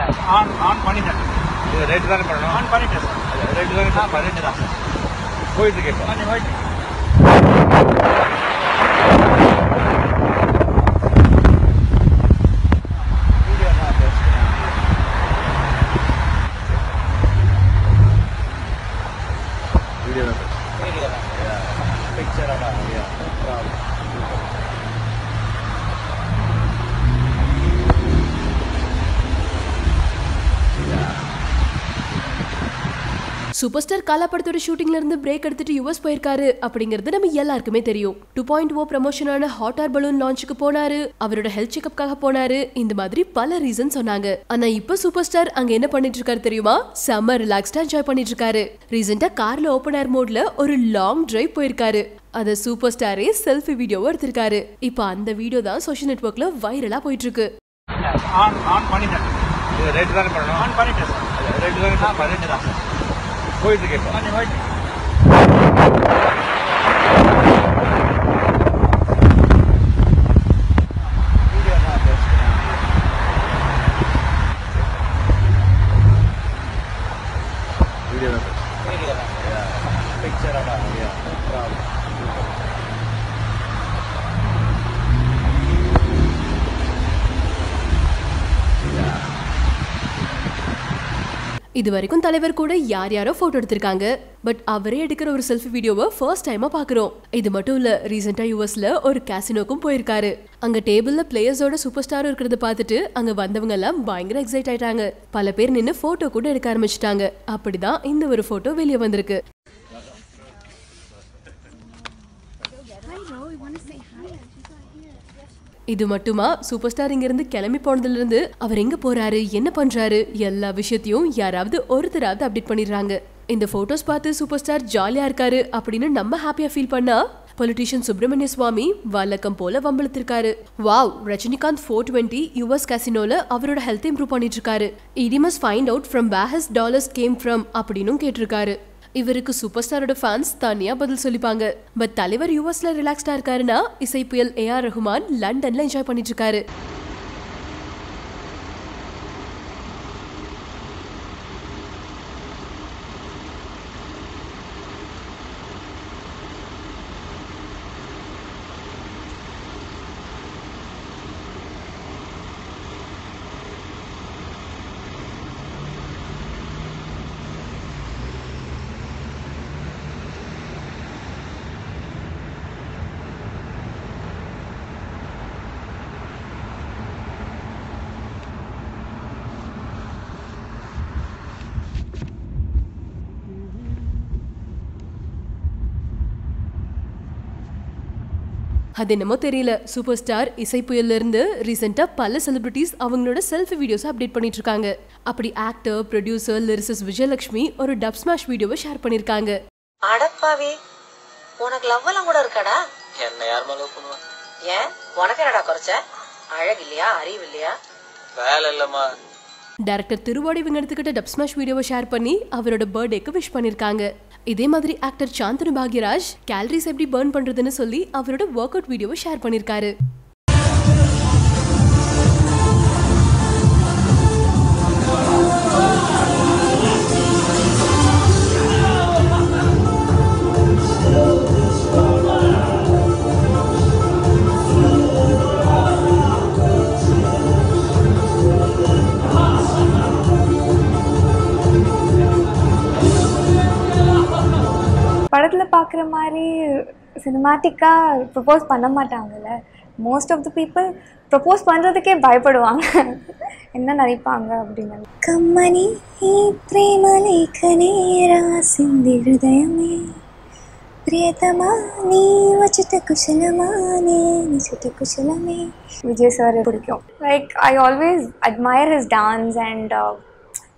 On on பண்ணிட்டேன் இது red தானே பண்ணணும் ஆன் பண்ணிட்டேன் சார் ரெட் தானே ஆ பண்ணிட்டு தான் சார் போயிட்டு இருக்கேன் இப்போ. கொஞ்சம் வெயிட் வீடியோ தான் பேசுகிறேன் வீடியோ தான் வீடியோ தான் பிக்சரோட ப்ராப்ளம் சூப்பர் ஸ்டார் காலா படத்தோட ஷூட்டிங்ல இருந்து பிரேக் எடுத்துட்டு யுஎஸ் போயிருக்காரு அப்படிங்கிறது நம்ம எல்லாருக்குமே தெரியும் டூ பாயிண்ட் ஓ ப்ரமோஷனான ஹாட் ஏர் பலூன் லான்ச்சுக்கு போனாரு அவரோட ஹெல்த் செக்அப்காக போனாரு இந்த மாதிரி பல ரீசன் சொன்னாங்க ஆனா இப்ப சூப்பர் ஸ்டார் அங்க என்ன பண்ணிட்டு இருக்காரு தெரியுமா செம்ம ரிலாக்ஸ்டா என்ஜாய் பண்ணிட்டு இருக்காரு ரீசெண்டா கார்ல ஓப்பன் ஏர் மோட்ல ஒரு லாங் டிரைவ் போயிருக்காரு அத சூப்பர் ஸ்டாரே செல்ஃபி வீடியோவா எடுத்திருக்காரு இப்போ அந்த வீடியோ தான் சோஷியல் நெட்வொர்க்ல வைரலா போயிட்டு இருக்கு ஆன் ஆன் பண்ணிட்டேன் இது ரெட் தானே பண்ணணும் ஆன் பண்ணிட்டேன் சார் ரெட் தானே ஆ பண்ணிட்டு தான் சார் போயிட்டு இருக்கேன் இப்போ. கொஞ்சம் வெயிட் வீடியோ தான் பேசுகிறேன் வீடியோ தான் வீடியோ தான் பிக்சரோட ப்ராப்ளம் இது வரைக்கும் தலைவர் கூட யார் யாரோ போட்டோ எடுத்திருக்காங்க பட் அவரே எடுக்கிற ஒரு செல்ஃபி வீடியோவை ஃபர்ஸ்ட் டைமா பாக்குறோம் இது மட்டும் இல்ல ரீசெண்டா யூஎஸ்ல ஒரு கேசினோக்கும் போயிருக்காரு அங்க டேபிள்ல பிளேயர்ஸோட சூப்பர் ஸ்டாரும் இருக்கிறத பார்த்துட்டு அங்க வந்தவங்க எல்லாம் பயங்கர எக்ஸைட் ஆயிட்டாங்க பல பேர் நின்னு போட்டோ கூட எடுக்க ஆரம்பிச்சிட்டாங்க அப்படிதான் இந்த ஒரு போட்டோ வெளியே வந்திருக்கு இது மட்டுமா சூப்பர் ஸ்டார் இங்க இருந்து கிளம்பி போனதுல இருந்து அவர் எங்க போறாரு என்ன பண்றாரு எல்லா விஷயத்தையும் யாராவது ஒருத்தராவது அப்டேட் பண்ணிடுறாங்க இந்த போட்டோஸ் பார்த்து சூப்பர் ஸ்டார் ஜாலியா இருக்காரு அப்படின்னு நம்ம ஹாப்பியா ஃபீல் பண்ணா பொலிட்டிஷியன் சுப்பிரமணிய சுவாமி வழக்கம் போல வம்பளத்திருக்காரு wow Rajinikanth four twenty US கேசினோல அவரோட ஹெல்த் இம்ப்ரூவ் பண்ணிட்டு இருக்காரு ED must find out from where his dollars came from அப்படின்னும் கேட்டிருக்காரு இவருக்கு சூப்பர் ஸ்டாரோட ஃபேன்ஸ் தனியா பதில் சொல்லிப்பாங்க பட் தலைவர் யூஎஸ்ல ரிலாக்ஸ்டா இருக்காருன்னா இசை புயல் ஏ ஆர் ரஹ்மான் லண்டன்ல என்ஜாய் பண்ணிட்டு இருக்காரு அது என்னமோ தெரியல சூப்பர் ஸ்டார் இசை புயல்ல இருந்து ரீசெண்டா பல செலிபிரிட்டிஸ் அவங்களோட செல்ஃபி வீடியோஸ் அப்டேட் பண்ணிட்டு இருக்காங்க அப்படி ஆக்டர் ப்ரொடியூசர் லிரிசிஸ் விஜயலட்சுமி ஒரு டப் ஸ்மாஷ் வீடியோவை ஷேர் பண்ணிருக்காங்க அடப்பாவி உனக்கு லவ் எல்லாம் கூட இருக்காடா என்ன யார் மேல பண்ணுவா ஏன் உனக்கு என்னடா குறைச்ச அழகு இல்லையா அறிவு இல்லையா வேலை இல்லம்மா டைரக்டர் திருவாடி இவங்க எடுத்துக்கிட்ட டப் ஸ்மாஷ் வீடியோவை ஷேர் பண்ணி அவரோட பர்த்டேக்கு விஷ் பண்ணிருக்காங்க இதே மாதிரி ஆக்டர் சாந்தனு பாக்யராஜ் கேலரிஸ் எப்படி பர்ன் பண்றதுன்னு சொல்லி அவரோட ஒர்க் அவுட் வீடியோவை ஷேர் பண்ணிருக்காரு படத்தில் பார்க்குற மாதிரி சினிமாட்டிக்காக ப்ரப்போஸ் பண்ண மாட்டாங்கல்ல most of the people propose பண்ணுறதுக்கே பயப்படுவாங்க என்ன நினைப்பாங்க அப்படின்னு கம்மனி ప్రేమ లేఖనే రాసింది హృదయమే ప్రియతమా నీ వచ్చుట కుశలమా నేను చుట కుశలమే விஜய் சார் பிடிக்கும் like I always admire his dance and